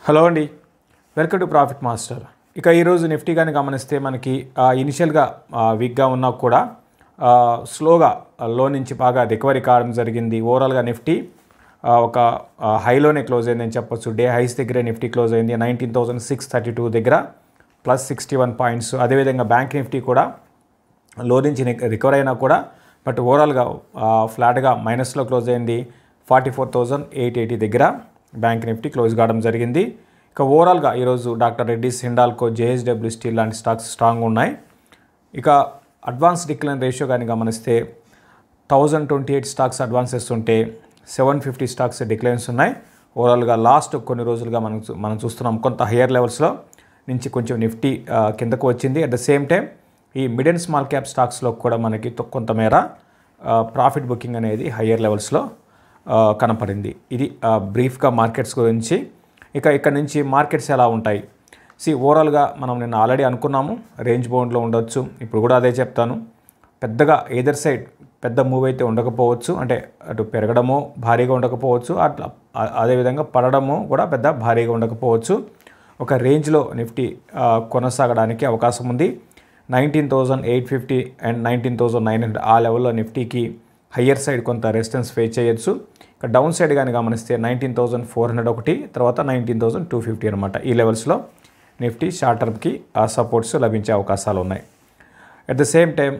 Hello అండి welcome to profit master ఇక ఈరోజు నిఫ్టీ కానీ గమనిస్తే మనకి ఆ, ఇనిషియల్గా ఆ, వీక్గా ఉన్నా కూడా ఆ, స్లోగా ఆ, లో నుంచి బాగా రికవరీ కావడం జరిగింది ఓవరాల్గా నిఫ్టీ ఆ, ఒక ఆ, హైలోనే క్లోజ్ అయిందని చెప్పొచ్చు డే హైస్ దగ్గరే నిఫ్టీ క్లోజ్ అయింది nineteen thousand six thirty two దగ్గర ప్లస్ సిక్స్టీ వన్ పాయింట్స్ అదేవిధంగా బ్యాంక్ నిఫ్టీ కూడా లో నుంచి రిక- రికవర్ అయినా కూడా బట్ ఓవరాల్గా ఆ, ఫ్లాట్గా మైనస్లో క్లోజ్ అయింది forty four thousand eight eighty దగ్గర బ్యాంక్ నిఫ్టీ క్లోజ్ కావడం జరిగింది ఇక ఓవరాల్గా ఈరోజు doctor Reddy's Hindalco JSW steel లాంటి స్టాక్స్ స్ట్రాంగ్ ఉన్నాయి ఇక అడ్వాన్స్ డిక్లైన్ రేషియో కానీ గమనిస్తే thousand twenty eight stocks advances ఉంటే సెవెన్ ఫిఫ్టీ స్టాక్స్ డిక్లైన్స్ ఉన్నాయి ఓవరాల్గా లాస్ట్ కొన్ని రోజులుగా మనం చూ- మనం చూస్తున్నాం కొంత హయ్యర్ లెవెల్స్లో నుంచి కొంచెం నిఫ్టీ ఆ, కిందకు వచ్చింది అట్ ద సేమ్ టైం ఈ మిడ్ అండ్ స్మాల్ క్యాప్ స్టాక్స్లో కూడా మనకి తొ- కొంతమేర ప్రాఫిట్ బుకింగ్ అనేది హయ్యర్ లెవెల్స్లో ఆ, కనపడింది ఇది ఆ, బ్రీఫ్గా మార్కెట్స్ గురించి ఇక ఇక్కడ నుంచి మార్కెట్స్ ఎలా ఉంటాయి సి ఓవరాల్గా మనం నిన్న ఆల్రెడీ అనుకున్నాము రేంజ్ బౌండ్లో ఉండొచ్చు ఇప్పుడు కూడా అదే చెప్తాను పెద్దగా ఏదర్ సైడ్ పెద్ద మూవ్ అయితే ఉండకపోవచ్చు అంటే అటు పెరగడము భారీగా ఉండకపోవచ్చు అట్లా ఆ- అదేవిధంగా పడడము కూడా పెద్ద భారీగా ఉండకపోవచ్చు ఒక రేంజ్లో నిఫ్టీ ఆ, కొనసాగడానికి అవకాశం ఉంది nineteen thousand eight fifty and nineteen thousand nine hundred ఆ లెవెల్లో నిఫ్టీకి హయ్యర్ సైడ్ కొంత రెసిస్టెన్స్ ఫేస్ చేయొచ్చు ఇక డౌన్ సైడ్ కానీ గమనిస్తే నైన్టీన్ థౌజండ్ ఫోర్ హండ్రెడ్ ఒకటి తర్వాత నైన్టీన్ థౌజండ్ టూ ఫిఫ్టీ అనమాట ఈ లెవెల్స్లో నిఫ్టీ షార్ట్ టర్మ్కి ఆ సపోర్ట్స్ లభించే అవకాశాలు ఉన్నాయి అట్ ద సేమ్ టైం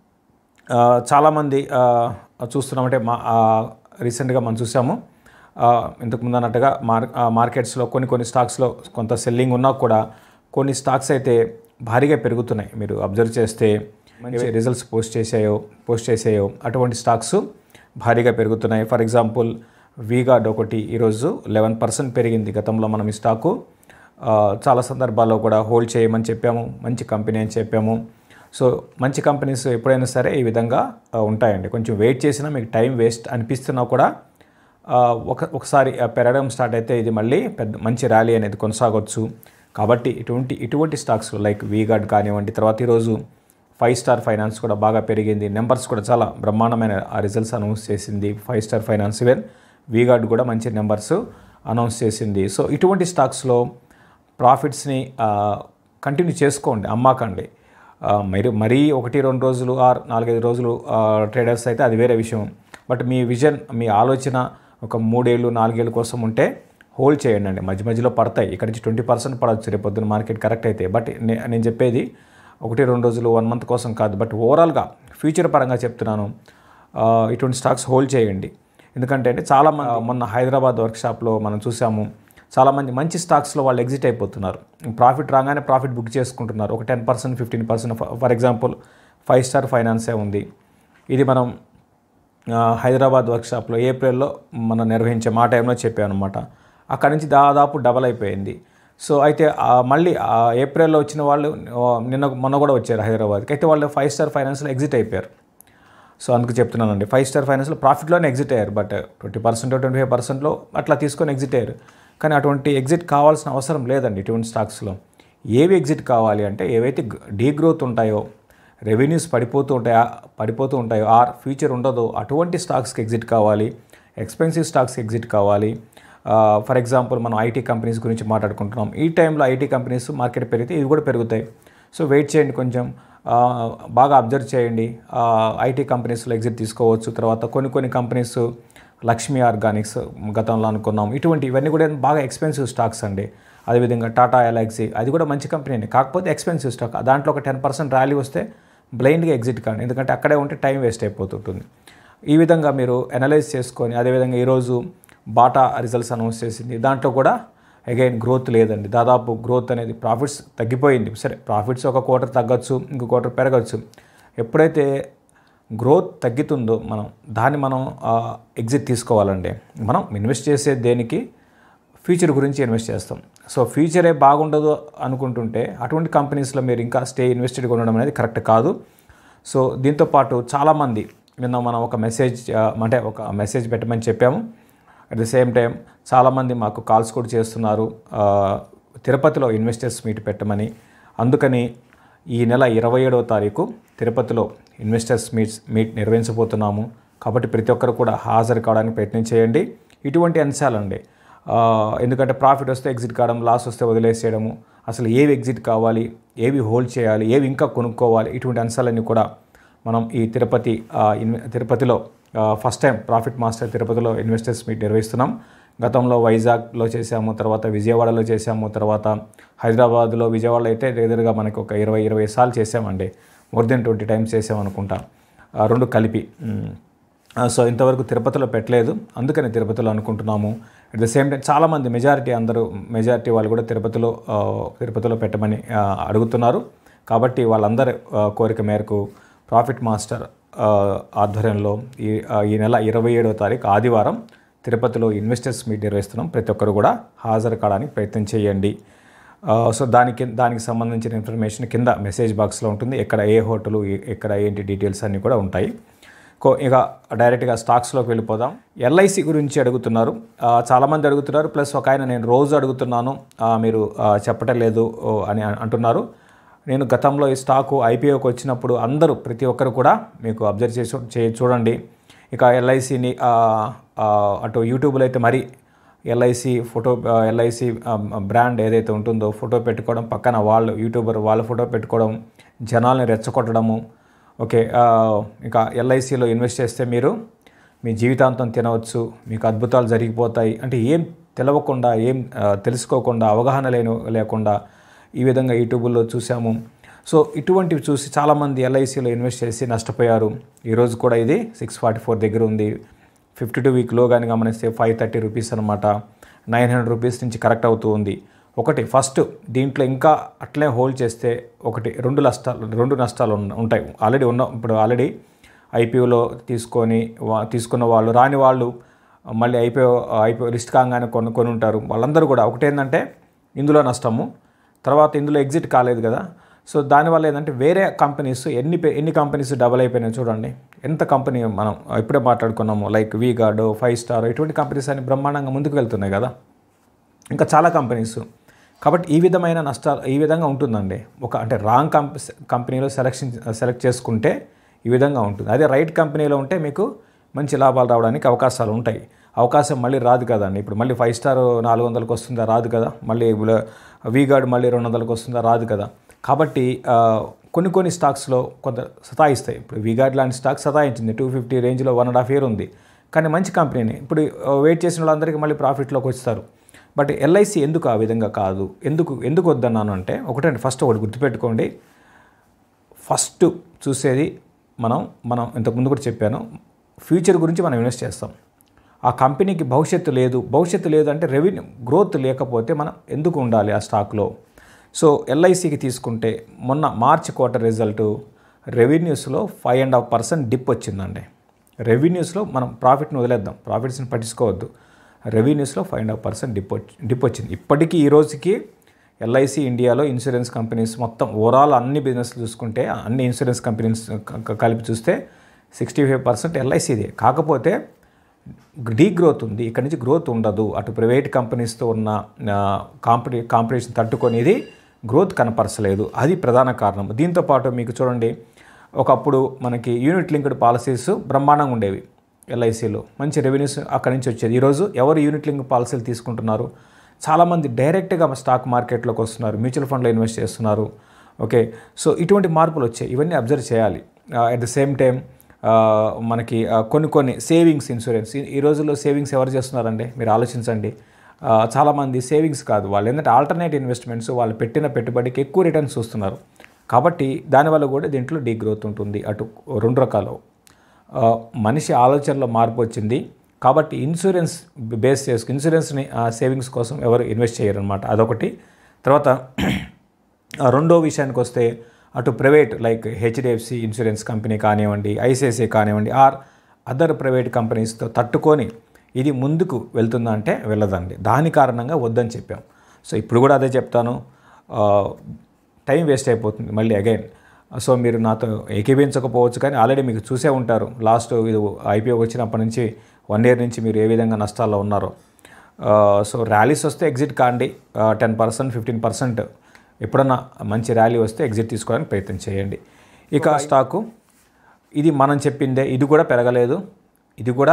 ఆ, చాలామంది ఆ, చూస్తున్నామంటే మా రీసెంట్గా మనం చూసాము ఆ, ఇంతకు ముందు అన్నట్టుగా మార్ ఆ, మార్కెట్స్లో కొన్ని కొన్ని స్టాక్స్లో కొంత సెల్లింగ్ ఉన్నా కూడా కొన్ని స్టాక్స్ అయితే భారీగా పెరుగుతున్నాయి మీరు అబ్జర్వ్ చేస్తే మంచి రిజల్ట్స్ పోస్ట్ చేసాయో పోస్ట్ చేసాయో అటువంటి స్టాక్స్ భారీగా పెరుగుతున్నాయి ఫర్ ఎగ్జాంపుల్ వీగార్డ్ ఒకటి ఈరోజు లెవెన్ పర్సెంట్ పెరిగింది గతంలో మనం ఈ స్టాకు ఆ, చాలా సందర్భాల్లో కూడా హోల్డ్ చేయమని చెప్పాము మంచి కంపెనీ అని చెప్పాము సో మంచి కంపెనీస్ ఎప్పుడైనా సరే ఈ విధంగా ఆ, ఉంటాయండి కొంచెం వెయిట్ చేసినా మీకు టైం వేస్ట్ అనిపిస్తున్నా కూడా ఆ, ఒక ఒకసారి ఆ, పెరగడం స్టార్ట్ అయితే ఇది మళ్ళీ పెద్ద మంచి ర్యాలీ అనేది కొనసాగొచ్చు కాబట్టి ఇటువంటి ఇటువంటి స్టాక్స్ లైక్ వీగార్డ్ కానివ్వండి తర్వాత ఈరోజు ఫైవ్ స్టార్ ఫైనాన్స్ కూడా బాగా పెరిగింది నెంబర్స్ కూడా చాలా బ్రహ్మాండమైన ఆ రిజల్ట్స్ అనౌన్స్ చేసింది five star finance even V-Guard కూడా మంచి నెంబర్స్ అనౌన్స్ చేసింది సో ఇటువంటి స్టాక్స్లో ప్రాఫిట్స్ని కంటిన్యూ చేసుకోండి అమ్మాకండి ఆ, మరి మరీ ఒకటి రెండు రోజులు ఆర్ నాలుగైదు రోజులు ట్రేడర్స్ అయితే అది వేరే విషయం బట్ మీ విజన్ మీ ఆలోచన ఒక మూడేళ్ళు నాలుగేళ్ళు కోసం ఉంటే హోల్డ్ చేయండి అండి మధ్య మధ్యలో పడతాయి ఇక్కడ నుంచి ట్వంటీ పర్సెంట్ పడవచ్చు రేపు పొద్దున మార్కెట్ కరెక్ట్ అయితే బట్ నే- నేను చెప్పేది ఒకటి రెండు రోజులు వన్ మంత్ కోసం కాదు బట్ ఓవరాల్గా ఫ్యూచర్ పరంగా చెప్తున్నాను ఆ, ఇటువంటి స్టాక్స్ హోల్డ్ చేయండి ఎందుకంటే అంటే చాలా మ- మొన్న హైదరాబాద్ వర్క్షాప్లో మనం చూసాము చాలామంది మంచి స్టాక్స్లో వాళ్ళు ఎగ్జిట్ అయిపోతున్నారు ప్రాఫిట్ రాగానే ప్రాఫిట్ బుక్ చేసుకుంటున్నారు ఒక ten percent fifteen percent for example five star ఫైనాన్సే ఉంది ఇది మనం ఆ, హైదరాబాద్ వర్క్షాప్లో ఏప్రిల్లో మనం నిర్వహించే మా టైంలో చెప్పాను అనమాట అక్కడి నుంచి దాదాపు డబల్ అయిపోయింది సో అయితే ఆ, మళ్ళీ ఆ ఏప్రిల్లో వచ్చిన వాళ్ళు ఆ, నిన్న మొన్న కూడా వచ్చారు హైదరాబాద్కి అయితే వాళ్ళు ఫైవ్ స్టార్ ఫైనాన్స్లో ఎగ్జిట్ అయిపోయారు సో అందుకు చెప్తున్నానండి ఫైవ్ స్టార్ ఫైనాన్స్లో ప్రాఫిట్లోనే ఎగ్జిట్ అయ్యారు but twenty percent twenty five పర్సెంట్లో అట్లా తీసుకొని ఎగ్జిట్ అయ్యారు కానీ అటువంటి ఎగ్జిట్ కావాల్సిన అవసరం లేదండి ఇటువంటి స్టాక్స్లో ఏవి ఎగ్జిట్ కావాలి అంటే ఏవైతే డీ గ్రోత్ ఉంటాయో రెవెన్యూస్ పడిపోతూ ఉంటాయా పడిపోతూ ఉంటాయో ఆర్ ఫ్యూచర్ ఉండదో అటువంటి స్టాక్స్కి ఎగ్జిట్ కావాలి ఎక్స్పెన్సివ్ స్టాక్స్కి ఎగ్జిట్ కావాలి ఫర్ ఎగ్జాంపుల్ మనం ఐటీ కంపెనీస్ గురించి మాట్లాడుకుంటున్నాం ఈ టైంలో ఐటీ కంపెనీస్ మార్కెట్ పెరిగితే ఇవి కూడా పెరుగుతాయి సో వెయిట్ చేయండి కొంచెం ఆ, బాగా అబ్జర్వ్ చేయండి ఐటీ కంపెనీస్లో ఎగ్జిట్ తీసుకోవచ్చు తర్వాత కొన్ని కొన్ని కంపెనీస్ లక్ష్మీ ఆర్గానిక్స్ గతంలో అనుకున్నాం ఇటువంటి ఇవన్నీ కూడా బాగా ఎక్స్పెన్సివ్ స్టాక్స్ అండి అదేవిధంగా టాటా ఎలాక్సీ అది కూడా మంచి కంపెనీ కాకపోతే ఎక్స్పెన్సివ్ స్టాక్ దాంట్లో ఒక టెన్ పర్సెంట్ ర్యాలీ వస్తే బ్లైండ్గా ఎగ్జిట్ కాండి ఎందుకంటే అక్కడే ఉంటే టైం వేస్ట్ అయిపోతుంటుంది ఈ విధంగా మీరు అనలైజ్ చేసుకొని అదేవిధంగా ఈరోజు బాటా రిజల్ట్స్ అనౌన్స్ చేసింది దాంట్లో కూడా అగైన్ గ్రోత్ లేదండి దాదాపు గ్రోత్ అనేది ప్రాఫిట్స్ తగ్గిపోయింది సరే ప్రాఫిట్స్ ఒక క్వార్టర్ తగ్గచ్చు ఇంకో క్వార్టర్ పెరగచ్చు ఎప్పుడైతే గ్రోత్ తగ్గుతుందో మనం దాన్ని మనం ఎగ్జిట్ తీసుకోవాలండి మనం ఇన్వెస్ట్ చేసే దేనికి ఫ్యూచర్ గురించి ఇన్వెస్ట్ చేస్తాం సో ఫ్యూచరే బాగుండదు అనుకుంటుంటే అటువంటి కంపెనీస్లో మీరు ఇంకా స్టే ఇన్వెస్టెడ్గా ఉండడం అనేది కరెక్ట్ కాదు సో దీంతో పాటు చాలామంది నిన్న మనం ఒక మెసేజ్ ఆ, అంటే ఒక మెసేజ్ పెట్టమని చెప్పాము అట్ ద సేమ్ టైం చాలామంది మాకు కాల్స్ కూడా చేస్తున్నారు ఆ, తిరుపతిలో ఇన్వెస్టర్స్ మీట్ పెట్టమని అందుకని ఈ నెల ఇరవై ఏడవ తారీఖు తిరుపతిలో ఇన్వెస్టర్స్ మీట్స్ మీట్ నిర్వహించబోతున్నాము కాబట్టి ప్రతి ఒక్కరు కూడా హాజరు కావడానికి ప్రయత్నం చేయండి ఇటువంటి అంశాలండి ఆ, ఎందుకంటే ప్రాఫిట్ వస్తే ఎగ్జిట్ కావడం లాస్ వస్తే వదిలేసేయడము అసలు ఏవి ఎగ్జిట్ కావాలి ఏవి హోల్డ్ చేయాలి ఏవి ఇంకా కొనుక్కోవాలి ఇటువంటి అంశాలన్నీ కూడా మనం ఈ తిరుపతి ఆ, ఇన్వె తిరుపతిలో ఫస్ట్ టైం ప్రాఫిట్ మాస్టర్ తిరుపతిలో ఇన్వెస్టర్స్ మీట్ నిర్వహిస్తున్నాం గతంలో వైజాగ్లో చేశాము తర్వాత విజయవాడలో చేశాము తర్వాత హైదరాబాద్లో విజయవాడలో అయితే దగ్గరగా మనకి ఒక ఇరవై ఇరవై సార్లు చేసామండి మోర్ దెన్ ట్వంటీ టైమ్స్ చేసామనుకుంటా ఆ, రెండు కలిపి మ్. ఆ, సో ఇంతవరకు తిరుపతిలో పెట్టలేదు అందుకని తిరుపతిలో అనుకుంటున్నాము అట్ ద సేమ్ టైం చాలామంది మెజారిటీ అందరూ మెజారిటీ వాళ్ళు కూడా తిరుపతిలో ఆ, తిరుపతిలో పెట్టమని ఆ, అడుగుతున్నారు కాబట్టి వాళ్ళందరి ఆ, కోరిక మేరకు ప్రాఫిట్ మాస్టర్ ఆ, ఆధ్వర్యంలో ఈ ఆ, ఈ నెల ఇరవై ఏడవ తారీఖు ఆదివారం తిరుపతిలో ఇన్వెస్టర్స్ మీట్ నిర్వహిస్తున్నాం ప్రతి ఒక్కరు కూడా హాజరు కావడానికి ప్రయత్నం చేయండి ఆ, సో దానికి దానికి సంబంధించిన ఇన్ఫర్మేషన్ కింద మెసేజ్ బాక్స్లో ఉంటుంది ఎక్కడ ఏ హోటలు ఎ- ఎక్కడ ఏంటి డీటెయిల్స్ అన్నీ కూడా ఉంటాయి కో- ఇక డైరెక్ట్గా స్టాక్స్లోకి వెళ్ళిపోదాం ఎల్ఐసి గురించి అడుగుతున్నారు ఆ, చాలామంది అడుగుతున్నారు ప్లస్ ఒక ఆయన నేను రోజు అడుగుతున్నాను ఆ, మీరు ఆ, చెప్పటం లేదు ఓ, అని అ- అంటున్నారు నేను గతంలో ఈ స్టాకు ఐపీఓకి వచ్చినప్పుడు అందరూ ప్రతి ఒక్కరు కూడా మీకు అబ్జర్వ్ చేసి చే- చూడండి ఇక ఎల్ఐసిని అటు యూట్యూబ్లో అయితే మరి ఎల్ఐసి ఫోటో ఎల్ఐసి బ్రాండ్ ఏదైతే ఉంటుందో ఫోటో పెట్టుకోవడం పక్కన వాళ్ళు యూట్యూబర్ వాళ్ళ ఫోటో పెట్టుకోవడం జనాల్ని రెచ్చగొట్టడము ఓకే ఆ, ఇంకా ఎల్ఐసిలో ఇన్వెస్ట్ చేస్తే మీరు మీ జీవితాంతం తినవచ్చు మీకు అద్భుతాలు జరిగిపోతాయి అంటే ఏం తెలవకుండా ఏం ఆ, తెలుసుకోకుండా అవగాహన లేని లేకుండా ఈ విధంగా యూట్యూబ్లో చూసాము సో ఇటువంటివి చూసి చాలామంది ఎల్ఐసిలో ఇన్వెస్ట్ చేసి నష్టపోయారు ఈరోజు కూడా ఇది సిక్స్ ఫార్టీ ఫోర్ దగ్గర ఉంది ఫిఫ్టీ టూ వీక్లో కానీ గమనిస్తే ఫైవ్ థర్టీ రూపీస్ అనమాట నైన్ హండ్రెడ్ రూపీస్ నుంచి కరెక్ట్ అవుతూ ఉంది ఒకటి ఫస్ట్ దీంట్లో ఇంకా అట్లే హోల్డ్ చేస్తే ఒకటి రెండు నష్టాలు రెండు నష్టాలు ఉన్న- ఉంటాయి ఆల్రెడీ ఉన్న ఇప్పుడు ఆల్రెడీ ఐపీఓలో తీసుకొని వా- తీసుకున్న వాళ్ళు రాని వాళ్ళు మళ్ళీ ఐపీఓ ఐపీఓ లిస్ట్ కాగానే కొను కొని ఉంటారు వాళ్ళందరూ కూడా ఒకటేంటంటే ఇందులో నష్టము తర్వాత ఇందులో ఎగ్జిట్ కాలేదు కదా సో దానివల్ల ఏంటంటే వేరే కంపెనీస్ ఎన్ని పే- ఎన్ని కంపెనీస్ డబల్ అయిపోయినాయి చూడండి ఎంత కంపెనీ మనం ఇప్పుడే మాట్లాడుకున్నాము లైక్ వీగార్డ్ ఫైవ్ స్టార్ ఇటువంటి కంపెనీస్ అన్ని బ్రహ్మాండంగా ముందుకు వెళ్తున్నాయి కదా ఇంకా చాలా కంపెనీస్ కాబట్టి ఈ విధమైన నష్టాలు ఈ విధంగా ఉంటుందండి ఒక అంటే రాంగ్ కంప కంపెనీలో సెలెక్షన్ సెలెక్ట్ చేసుకుంటే ఈ విధంగా ఉంటుంది అదే రైట్ కంపెనీలో ఉంటే మీకు మంచి లాభాలు రావడానికి అవకాశాలు ఉంటాయి అవకాశం మళ్ళీ రాదు కదండి ఇప్పుడు మళ్ళీ ఫైవ్ స్టార్ నాలుగు వందలకు వస్తుందా రాదు కదా మళ్ళీ వీగార్డ్ మళ్ళీ రెండు వందలకు వస్తుందా రాదు కదా కాబట్టి ఆ, కొన్ని కొన్ని స్టాక్స్లో కొంత సతాయిస్తాయి ఇప్పుడు వీగార్డ్ లాంటి స్టాక్ సతాయించింది టూ ఫిఫ్టీ రేంజ్లో వన్ అండ్ హాఫ్ ఇయర్ ఉంది కానీ మంచి కంపెనీని ఇప్పుడు ఆ, వెయిట్ చేసిన వాళ్ళందరికీ మళ్ళీ ప్రాఫిట్లోకి వస్తారు బట్ ఎల్ఐసి ఎందుకు ఆ విధంగా కాదు ఎందుకు ఎందుకు వద్దన్నాను అంటే ఒకటండి ఫస్ట్ ఒకటి గుర్తుపెట్టుకోండి ఫస్ట్ చూసేది మనం మనం ఇంతకుముందు కూడా చెప్పాను ఫ్యూచర్ గురించి మనం ఇన్వెస్ట్ చేస్తాం ఆ కంపెనీకి భవిష్యత్తు లేదు భవిష్యత్తు లేదు అంటే రెవెన్యూ గ్రోత్ లేకపోతే మనం ఎందుకు ఉండాలి ఆ స్టాక్లో సో ఎల్ఐసికి తీసుకుంటే మొన్న మార్చ్ క్వార్టర్ రిజల్ట్ రెవెన్యూస్లో five and half percent dip వచ్చిందండి రెవెన్యూస్లో మనం ప్రాఫిట్ని వదిలేద్దాం ప్రాఫిట్స్ని పట్టించుకోవద్దు రెవెన్యూస్లో five and half percent dip వచ్చి డిప్ వచ్చింది ఇప్పటికీ ఈ రోజుకి ఎల్ఐసి ఇండియాలో ఇన్సూరెన్స్ కంపెనీస్ మొత్తం ఓవరాల్ అన్ని బిజినెస్లు చూసుకుంటే అన్ని ఇన్సూరెన్స్ కంపెనీస్ క- క- కలిపి చూస్తే సిక్స్టీ ఫైవ్ పర్సెంట్ ఎల్ఐసిదే కాకపోతే డీ గ్రోత్ ఉంది ఇక్కడ నుంచి గ్రోత్ ఉండదు అటు ప్రైవేట్ కంపెనీస్తో ఉన్న కాంపిటీ కాంపిటీషన్ తట్టుకొనేది గ్రోత్ కనపరచలేదు అది ప్రధాన కారణం దీంతో పాటు మీకు చూడండి ఒకప్పుడు మనకి యూనిట్ లింక్డ్ పాలసీస్ బ్రహ్మాండంగా ఉండేవి ఎల్ఐసిలో మంచి రెవెన్యూస్ అక్కడి నుంచి వచ్చేది ఈరోజు ఎవరు యూనిట్ లింక్ పాలసీలు తీసుకుంటున్నారు చాలామంది డైరెక్ట్గా స్టాక్ మార్కెట్లోకి వస్తున్నారు మ్యూచువల్ ఫండ్లో ఇన్వెస్ట్ చేస్తున్నారు ఓకే సో ఇటువంటి మార్పులు వచ్చాయి ఇవన్నీ అబ్జర్వ్ చేయాలి అట్ ద సేమ్ టైం మనకి ఆ, కొన్ని కొన్ని సేవింగ్స్ ఇన్సూరెన్స్ ఈ- ఈ రోజుల్లో సేవింగ్స్ ఎవరు చేస్తున్నారండి మీరు ఆలోచించండి ఆ, చాలామంది సేవింగ్స్ కాదు వాళ్ళు ఏంటంటే ఆల్టర్నేట్ ఇన్వెస్ట్మెంట్స్ వాళ్ళు పెట్టిన పెట్టుబడికి ఎక్కువ రిటర్న్స్ చూస్తున్నారు కాబట్టి దానివల్ల కూడా దీంట్లో డీ గ్రోత్ ఉంటుంది అటు రెండు రకాలు ఆ, మనిషి ఆలోచనలో మార్పు వచ్చింది కాబట్టి ఇన్సూరెన్స్ బేస్ చేసుకు ఇన్సూరెన్స్ని సేవింగ్స్ కోసం ఎవరు ఇన్వెస్ట్ చేయరు అనమాట అదొకటి తర్వాత ఆ, రెండో విషయానికి వస్తే అటు private like HDFC insurance company కానివ్వండి ఐసిఐసిఐ కానివ్వండి ఆర్ అదర్ ప్రైవేట్ కంపెనీస్తో తట్టుకొని ఇది ముందుకు వెళ్తుందా అంటే వెళ్ళదండి దాని కారణంగా వద్దని చెప్పాం సో ఇప్పుడు కూడా అదే చెప్తాను ఆ, టైం వేస్ట్ అయిపోతుంది మళ్ళీ అగైన్ సో మీరు నాతో ఏకీభించకపోవచ్చు కానీ ఆల్రెడీ మీకు చూసే ఉంటారు లాస్ట్ ఇది ఐపీఓ వచ్చినప్పటి నుంచి వన్ ఇయర్ నుంచి మీరు ఏ విధంగా నష్టాల్లో ఉన్నారో ఆ, సో ర్యాలీస్ వస్తే ఎగ్జిట్ కాండి టెన్ పర్సెంట్ ఫిఫ్టీన్ పర్సెంట్ ఎప్పుడన్నా మంచి ర్యాలీ వస్తే ఎగ్జిట్ తీసుకోవడానికి ప్రయత్నం చేయండి ఇక స్టాకు ఇది మనం చెప్పిందే ఇది కూడా పెరగలేదు ఇది కూడా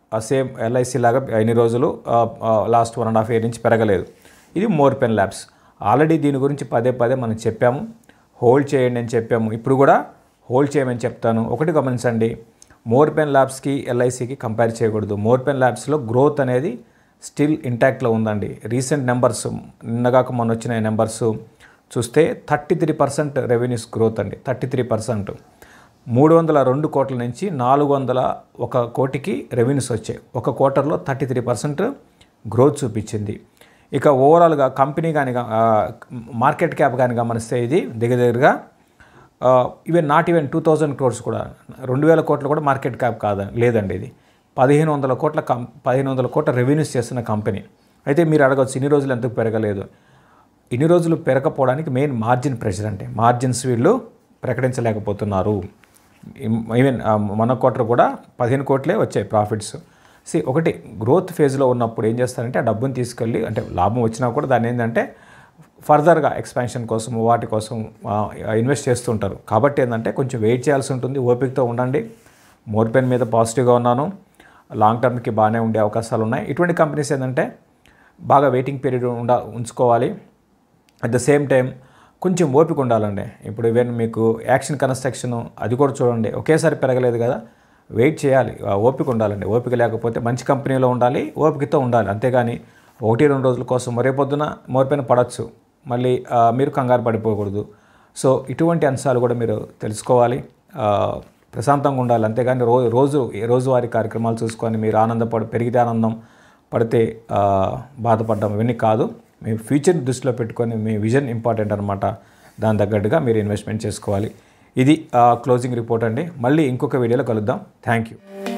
సేమ్ ఎల్ఐసి లాగా ఎన్ని రోజులు last one and half year నుంచి పెరగలేదు ఇది మోర్ పెన్ ల్యాబ్స్ ఆల్రెడీ దీని గురించి పదే పదే మనం చెప్పాము హోల్డ్ చేయండి అని చెప్పాము ఇప్పుడు కూడా హోల్డ్ చేయమని చెప్తాను ఒకటి గమనించండి మోర్ పెన్ ల్యాబ్స్కి ఎల్ఐసికి కంపేర్ చేయకూడదు మోర్ పెన్ ల్యాబ్స్లో గ్రోత్ అనేది స్టిల్ ఇంటాక్ట్లో ఉందండి రీసెంట్ నెంబర్స్ నిన్నగాక మొన్న వచ్చిన నెంబర్స్ చూస్తే thirty three percent revenues growth అండి థర్టీ త్రీ పర్సెంట్ మూడు వందల రెండు కోట్ల నుంచి నాలుగు వందల ఒక కోటికి రెవెన్యూస్ వచ్చాయి ఒక క్వార్టర్లో థర్టీ త్రీ పర్సెంట్ గ్రోత్ చూపించింది ఇక ఓవరాల్గా కంపెనీ కానీ మార్కెట్ క్యాప్ కానీ గమనిస్తే ఇది దగ్గర దగ్గరగా even not even two thousand crores కూడా రెండు వేల కోట్లు కూడా మార్కెట్ క్యాప్ కాదు లేదండి ఇది పదిహేను వందల కోట్ల కం పదిహేను వందల కోట్ల రెవెన్యూస్ చేస్తున్న కంపెనీ అయితే మీరు అడగచ్చు ఇన్ని రోజులు ఎందుకు పెరగలేదు ఇన్ని రోజులు పెరగకపోవడానికి మెయిన్ మార్జిన్ ప్రెషర్ అంటే మార్జిన్స్ వీళ్ళు ప్రకటించలేకపోతున్నారు ఈవెన్ మన క్వార్టర్ కూడా పదిహేను కోట్లే వచ్చాయి ప్రాఫిట్స్ సి ఒకటి గ్రోత్ ఫేజ్లో ఉన్నప్పుడు ఏం చేస్తారంటే ఆ డబ్బుని తీసుకెళ్ళి అంటే లాభం వచ్చినా కూడా దాన్ని ఏంటంటే ఫర్దర్గా ఎక్స్పాన్షన్ కోసం వాటి కోసం ఇన్వెస్ట్ చేస్తుంటారు కాబట్టి ఏంటంటే కొంచెం వెయిట్ చేయాల్సి ఉంటుంది ఓపికతో ఉండండి మోర్ పెన్ మీద పాజిటివ్గా ఉన్నాను లాంగ్ టర్మ్కి బాగానే ఉండే అవకాశాలు ఉన్నాయి ఇటువంటి కంపెనీస్ ఏంటంటే బాగా వెయిటింగ్ పీరియడ్ ఉండ ఉంచుకోవాలి అట్ ద సేమ్ టైం కొంచెం ఓపిక ఉండాలండి ఇప్పుడు ఈవెన్ మీకు యాక్షన్ కన్స్ట్రక్షన్ అది కూడా చూడండి ఒకేసారి పెరగలేదు కదా వెయిట్ చేయాలి ఆ ఓపిక ఉండాలండి ఓపిక లేకపోతే మంచి కంపెనీలో ఉండాలి ఓపికతో ఉండాలి అంతేగాని ఒకటి రెండు రోజుల కోసం రేపొద్దున మోరిపోయిన పడవచ్చు మళ్ళీ ఆ, మీరు కంగారు పడిపోకూడదు సో ఇటువంటి అంశాలు కూడా మీరు తెలుసుకోవాలి ఆ, ప్రశాంతంగా ఉండాలి అంతేగాని రో రోజు రోజువారీ కార్యక్రమాలు చూసుకొని మీరు ఆనందపడి పెరిగితే ఆనందం పడితే ఆ, బాధపడడం ఇవన్నీ కాదు మీ ఫ్యూచర్ దృష్టిలో పెట్టుకొని మీ విజన్ ఇంపార్టెంట్ అనమాట దాని తగ్గట్టుగా మీరు ఇన్వెస్ట్మెంట్ చేసుకోవాలి ఇది క్లోజింగ్ రిపోర్ట్ అండి మళ్ళీ ఇంకొక వీడియోలో కలుద్దాం థ్యాంక్ యూ